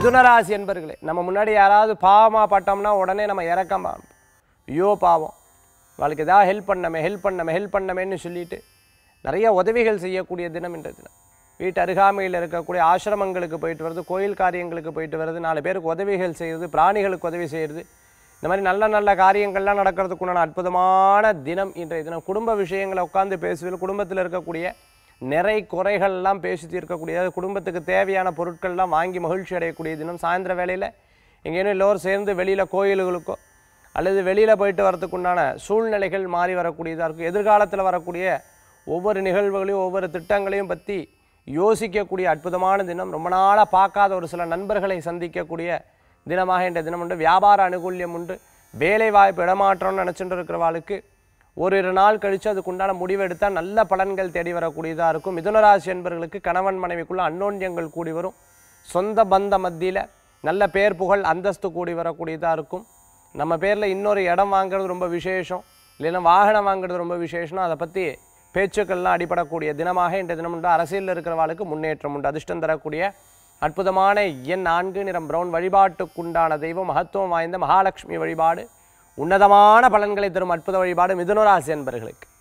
மிதுனராசி என்பர்களே நம்ம முன்னாடி யாராவது பாவமாக பட்டோம்னா உடனே நம்ம இறக்கம் பாப்போம். ஐயோ பாவம் அவளுக்கு ஏதாவது ஹெல்ப் பண்ணமே ஹெல்ப் பண்ணமே ஹெல்ப் பண்ணமேன்னு சொல்லிட்டு நிறைய உதவிகள் செய்யக்கூடிய தினம் இன்றைய தினம் வீட்டு அருகாமையில் இருக்கக்கூடிய ஆசிரமங்களுக்கு போயிட்டு வருது கோயில் காரியங்களுக்கு போயிட்டு வருது நாலு பேருக்கு உதவிகள் செய்கிறது பிராணிகளுக்கு உதவி செய்கிறது இந்த மாதிரி நல்ல நல்ல காரியங்கள்லாம் நடக்கிறதுக்குண்டான அற்புதமான தினம் இன்றைய தினம் குடும்ப விஷயங்களை உட்காந்து பேசுவதில் குடும்பத்தில் இருக்கக்கூடிய நிறை குறைகள்லாம் பேசி தீர்க்கக்கூடிய அதாவது குடும்பத்துக்கு தேவையான பொருட்கள்லாம் வாங்கி மகிழ்ச்சி அடையக்கூடிய தினம் சாயந்தர வேளையில் எங்கேயும் எல்லோரும் சேர்ந்து வெளியில் கோயில்களுக்கோ அல்லது வெளியில் போயிட்டு வரதுக்கு உண்டான சூழ்நிலைகள் மாறி வரக்கூடியதாக இருக்கும் எதிர்காலத்தில் வரக்கூடிய ஒவ்வொரு நிகழ்வுகளையும் ஒவ்வொரு திட்டங்களையும் பற்றி யோசிக்கக்கூடிய அற்புதமான தினம் ரொம்ப நாளாக பார்க்காத ஒரு சில நண்பர்களை சந்திக்கக்கூடிய தினமாக இன்றைய தினம் உண்டு வியாபார அனுகூல்யம் உண்டு வேலை வாய்ப்பு இடமாற்றம்னு நினச்சிட்டு இருக்கிறவாளுக்கு ஓரிரு நாள் கழித்து அதுக்குண்டான முடிவு எடுத்தால் நல்ல பலன்கள் தேடி வரக்கூடியதாக இருக்கும் மிதுனராசி என்பவர்களுக்கு கணவன் மனைவிக்குள்ள அன்னோன்யங்கள் கூடி வரும் சொந்த பந்த மத்தியில் நல்ல பேர் புகழ் அந்தஸ்து கூடி வரக்கூடியதாக இருக்கும் நம்ம பேரில் இன்னொரு இடம் வாங்குறது ரொம்ப விசேஷம் இல்லைன்னா வாகனம் வாங்குறது ரொம்ப விசேஷம் அதை பற்றி பேச்சுக்கள்லாம் அடிபடக்கூடிய தினமாக இன்றைய தினம் உண்டு அரசியலில் இருக்கிறவாளுக்கு முன்னேற்றம் உண்டு அதிர்ஷ்டம் தரக்கூடிய அற்புதமான எண் நான்கு நிறம் பிரவுன் வழிபாட்டுக்குண்டான தெய்வம் மகத்துவம் வாய்ந்த மகாலட்சுமி வழிபாடு உன்னதமான பலன்களை தரும் அற்புத வழிபாடு மிதுனராசி என்பர்களுக்கு